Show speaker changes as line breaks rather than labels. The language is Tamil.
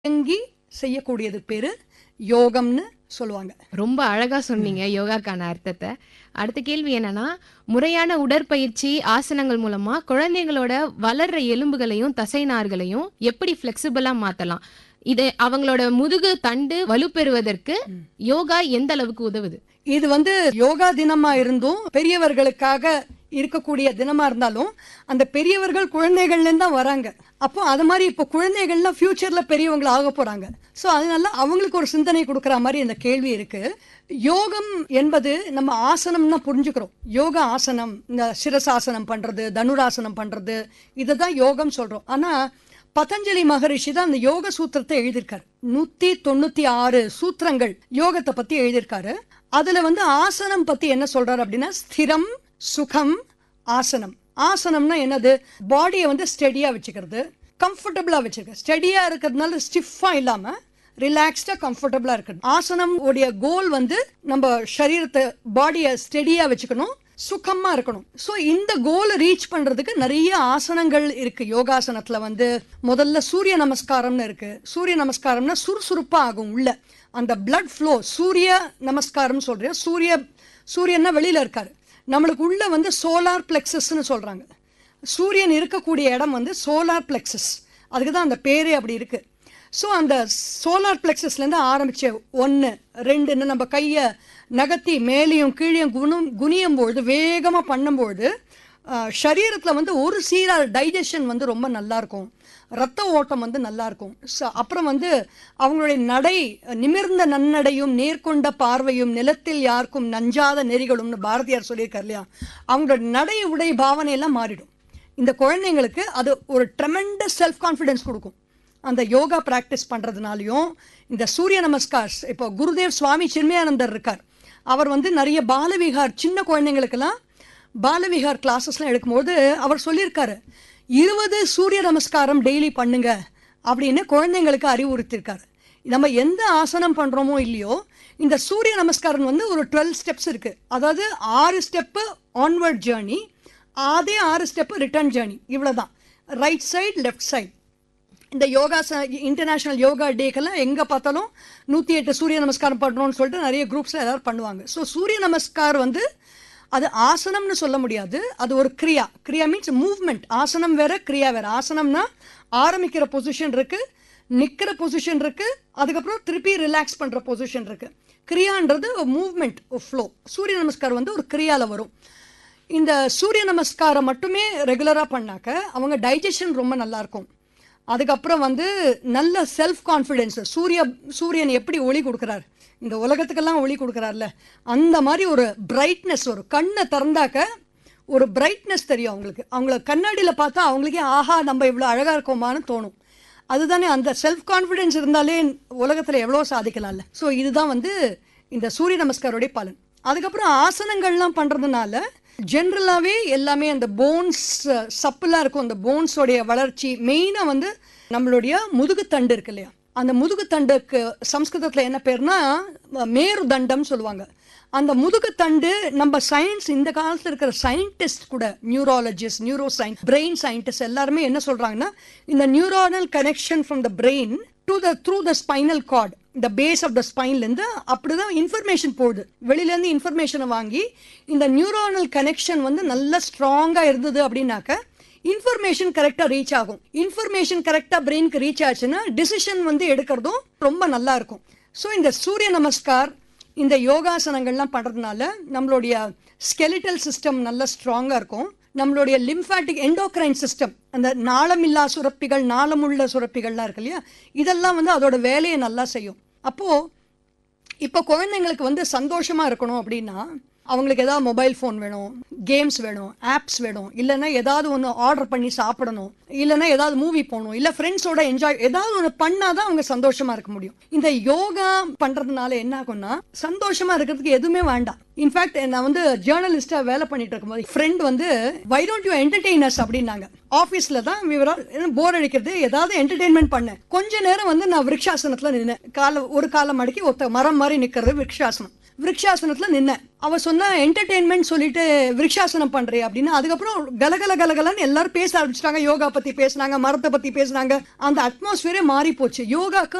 இறங்கி செய்யக்கூடியது பேரு யோகம்னு சொல்லுவாங்க
ரொம்ப அழகா சொன்னீங்க யோகாக்கான அர்த்தத்தை அடுத்த கேள்வி என்னன்னா முறையான உடற்பயிற்சி ஆசனங்கள் மூலமா குழந்தைங்களோட வளர்ற எலும்புகளையும் தசைநார்களையும் எப்படி ஃபிளெக்சிபிளா மாத்தலாம் இது அவங்களோட முதுகு தண்டு வலுப்பெறுவதற்கு யோகா எந்த அளவுக்கு உதவுது
இது வந்து யோகா தினமா இருந்தும் பெரியவர்களுக்காக இருக்கக்கூடிய தினமா இருந்தாலும் அந்த பெரியவர்கள் குழந்தைகள்ல இருந்து தான் வராங்க அப்போ அது மாதிரி இப்போ குழந்தைகள்லாம் ஃபியூச்சர்ல பெரியவங்க ஆக போறாங்க ஸோ அதனால அவங்களுக்கு ஒரு சிந்தனை கொடுக்குற மாதிரி இந்த கேள்வி இருக்கு யோகம் என்பது நம்ம ஆசனம்னா புரிஞ்சுக்கிறோம் யோகா ஆசனம் இந்த சிரசாசனம் பண்றது தனுராசனம் பண்றது இதை தான் யோகம் சொல்றோம் ஆனா பதஞ்சலி மகரிஷி தான் அந்த யோக சூத்திரத்தை எழுதியிருக்காரு நூத்தி தொண்ணூத்தி ஆறு சூத்திரங்கள் யோகத்தை பத்தி எழுதியிருக்காரு அதுல வந்து ஆசனம் பத்தி என்ன சொல்றாரு அப்படின்னா ஸ்திரம் சுகம் ஆசனம் ஆசனம்னா என்னது பாடியை வந்து ஸ்டெடியா வச்சுக்கிறது கம்ஃபர்டபுளா வச்சுக்க ஸ்டெடியா இருக்கிறதுனால ஸ்டிஃபா இல்லாம ரிலாக்ஸ்டா கம்ஃபர்டபுளா இருக்குது ஆசனம் உடைய கோல் வந்து நம்ம சரீரத்தை பாடியை ஸ்டெடியா வச்சுக்கணும் சுகமா இருக்கணும் ஸோ இந்த கோலை ரீச் பண்றதுக்கு நிறைய ஆசனங்கள் இருக்கு யோகாசனத்துல வந்து முதல்ல சூரிய நமஸ்காரம்னு இருக்கு சூரிய நமஸ்காரம்னா சுறுசுறுப்பா ஆகும் உள்ள அந்த blood flow சூரிய நமஸ்காரம் சொல்றேன் சூரிய சூரியன்னா வெளியில இருக்காரு நம்மளுக்கு உள்ள வந்து சோலார் பிளெக்சஸ்னு சொல்றாங்க சூரியன் இருக்கக்கூடிய இடம் வந்து சோலார் பிளெக்சஸ் அதுக்கு தான் அந்த பேரே அப்படி இருக்கு ஸோ அந்த சோலார் பிளெக்சஸ்லேருந்து ஆரம்பிச்ச ஒன்று ரெண்டுன்னு நம்ம கையை நகர்த்தி மேலேயும் கீழேயும் குணம் குனியும் பொழுது வேகமாக பண்ணும்பொழுது சரீரத்தில் வந்து ஒரு சீராக டைஜஷன் வந்து ரொம்ப நல்லா இருக்கும் ரத்த ஓட்டம் வந்து நல்லா இருக்கும் ஸோ அப்புறம் வந்து அவங்களுடைய நடை நிமிர்ந்த நன்னடையும் நேர்கொண்ட பார்வையும் நிலத்தில் யாருக்கும் நஞ்சாத நெறிகளும்னு பாரதியார் சொல்லியிருக்கார் இல்லையா அவங்களோட நடை உடை பாவனை எல்லாம் மாறிடும் இந்த குழந்தைங்களுக்கு அது ஒரு ட்ரெமெண்டஸ் செல்ஃப் கான்ஃபிடென்ஸ் கொடுக்கும் அந்த யோகா ப்ராக்டிஸ் பண்ணுறதுனாலையும் இந்த சூரிய நமஸ்கார் இப்போ குருதேவ் சுவாமி சின்மயானந்தர் இருக்கார் அவர் வந்து நிறைய பாலவிகார் சின்ன குழந்தைங்களுக்கெல்லாம் பாலவிகார் கிளாஸஸ்லாம் எடுக்கும்போது அவர் சொல்லியிருக்காரு இருபது சூரிய நமஸ்காரம் டெய்லி பண்ணுங்க அப்படின்னு குழந்தைங்களுக்கு அறிவுறுத்தியிருக்காரு நம்ம எந்த ஆசனம் பண்ணுறோமோ இல்லையோ இந்த சூரிய நமஸ்காரம் வந்து ஒரு டுவெல் ஸ்டெப்ஸ் இருக்குது அதாவது ஆறு ஸ்டெப்பு ஆன்வர்ட் ஜேர்னி அதே ஆறு ஸ்டெப்பு ரிட்டர்ன் ஜேர்னி இவ்வளோதான் ரைட் சைடு லெஃப்ட் சைடு இந்த யோகா இன்டர்நேஷ்னல் யோகா டேக்கெல்லாம் எங்கே பார்த்தாலும் நூற்றி எட்டு சூரிய நமஸ்காரம் பண்ணுறோம்னு சொல்லிட்டு நிறைய குரூப்ஸில் எல்லாரும் பண்ணுவாங்க ஸோ சூரிய நமஸ்கார் வந்து அது ஆசனம்னு சொல்ல முடியாது அது ஒரு கிரியா கிரியா மீன்ஸ் மூவ்மெண்ட் ஆசனம் வேற கிரியா வேற ஆசனம்னா ஆரம்பிக்கிற பொசிஷன் இருக்கு நிற்கிற பொசிஷன் இருக்கு அதுக்கப்புறம் திருப்பி ரிலாக்ஸ் பண்ணுற பொசிஷன் இருக்கு கிரியான்றது மூவ்மெண்ட் ஃப்ளோ சூரிய நமஸ்கார் வந்து ஒரு கிரியால வரும் இந்த சூரிய நமஸ்காரம் மட்டுமே ரெகுலராக பண்ணாக்க அவங்க டைஜஷன் ரொம்ப நல்லா இருக்கும் அதுக்கப்புறம் வந்து நல்ல செல்ஃப் கான்ஃபிடென்ஸ் சூரிய சூரியன் எப்படி ஒளி கொடுக்குறாரு இந்த உலகத்துக்கெல்லாம் ஒளி கொடுக்குறாருல அந்த மாதிரி ஒரு பிரைட்னஸ் ஒரு கண்ணை திறந்தாக்க ஒரு பிரைட்னஸ் தெரியும் அவங்களுக்கு அவங்கள கண்ணாடியில் பார்த்தா அவங்களுக்கே ஆஹா நம்ம இவ்வளோ அழகாக இருக்கோமான்னு தோணும் அதுதானே அந்த செல்ஃப் கான்ஃபிடென்ஸ் இருந்தாலே உலகத்தில் எவ்வளோ சாதிக்கலாம்ல ஸோ இதுதான் வந்து இந்த சூரிய நமஸ்காரோடைய பலன் அதுக்கப்புறம் ஆசனங்கள்லாம் பண்ணுறதுனால ஜென்ரலாகவே எல்லாமே அந்த போன்ஸ் சப்புலாம் இருக்கும் அந்த போன்ஸோடைய வளர்ச்சி மெயினாக வந்து நம்மளுடைய முதுகுத்தண்டு இருக்கு இல்லையா அந்த முதுகுத்தண்டுக்கு சம்ஸ்கிருதத்தில் என்ன பேர்னா மேரு தண்டம் சொல்லுவாங்க அந்த முதுகுத்தண்டு நம்ம சயின்ஸ் இந்த காலத்தில் இருக்கிற சயின்டிஸ்ட் கூட neurologist neuroscience brain scientist எல்லாருமே என்ன சொல்கிறாங்கன்னா இந்த neuronal connection from the brain to the through the spinal cord இந்த பேஸ் ஆஃப் த ஸ்பைன்லேருந்து அப்படி தான் இன்ஃபர்மேஷன் போகுது வெளியிலேருந்து இன்ஃபர்மேஷனை வாங்கி இந்த நியூரானல் கனெக்ஷன் வந்து நல்லா ஸ்ட்ராங்காக இருந்தது அப்படின்னாக்க இன்ஃபர்மேஷன் கரெக்டாக ரீச் ஆகும் இன்ஃபர்மேஷன் கரெக்டாக பிரெயினுக்கு ரீச் ஆச்சுன்னா டிசிஷன் வந்து எடுக்கிறதும் ரொம்ப நல்லா இருக்கும் ஸோ இந்த சூரிய நமஸ்கார் இந்த யோகாசனங்கள்லாம் பண்ணுறதுனால நம்மளுடைய ஸ்கெலிட்டல் சிஸ்டம் நல்லா ஸ்ட்ராங்காக இருக்கும் நம்மளுடைய லிம்ஃபாட்டிக் எண்டோக்ரைன் சிஸ்டம் அந்த நாளமில்லா சுரப்பிகள் நாளமுள்ள சுரப்பிகள்லாம் இருக்கு இல்லையா இதெல்லாம் வந்து அதோட வேலையை நல்லா செய்யும் அப்போது இப்போ குழந்தைங்களுக்கு வந்து சந்தோஷமாக இருக்கணும் அப்படின்னா அவங்களுக்கு ஏதாவது மொபைல் ஃபோன் வேணும் கேம்ஸ் வேணும் ஆப்ஸ் வேணும் இல்லைன்னா ஏதாவது ஒன்று ஆர்டர் பண்ணி சாப்பிடணும் இல்லைன்னா ஏதாவது மூவி போகணும் இல்லை ஃப்ரெண்ட்ஸோட என்ஜாய் ஏதாவது ஒன்று பண்ணால் தான் அவங்க சந்தோஷமாக இருக்க முடியும் இந்த யோகா பண்ணுறதுனால என்ன ஆகும்னா சந்தோஷமாக இருக்கிறதுக்கு எதுவுமே வேண்டாம் இன்ஃபேக்ட் நான் வந்து ஜேர்னலிஸ்டாக வேலை பண்ணிட்டு இருக்கும்போது ஃப்ரெண்ட் வந்து வை டோன்ட் யூ என்டர்டெய்னர்ஸ் அப்படின்னாங்க ஆஃபீஸில் தான் விவரா போர் அடிக்கிறது ஏதாவது என்டர்டெயின்மெண்ட் பண்ணேன் கொஞ்ச நேரம் வந்து நான் விருக்ஷாசனத்தில் நின்னேன் காலை ஒரு காலம் மடக்கி ஒத்த மரம் மாதிரி நிற்கிறது விருக்ஷாசனம் விருக்ஷாசனத்துல நின்னேன் அவ சொன்ன என்டர்டெயின்மெண்ட் சொல்லிட்டு விருக்ஷாசனம் பண்றே அப்படின்னு அதுக்கப்புறம் கலகல கலகலன்னு எல்லாரும் பேச ஆரம்பிச்சிட்டாங்க யோகா பத்தி பேசுனாங்க மரத்தை பத்தி பேசுனாங்க அந்த அட்மாஸ்பியரே மாறி போச்சு யோகாக்கு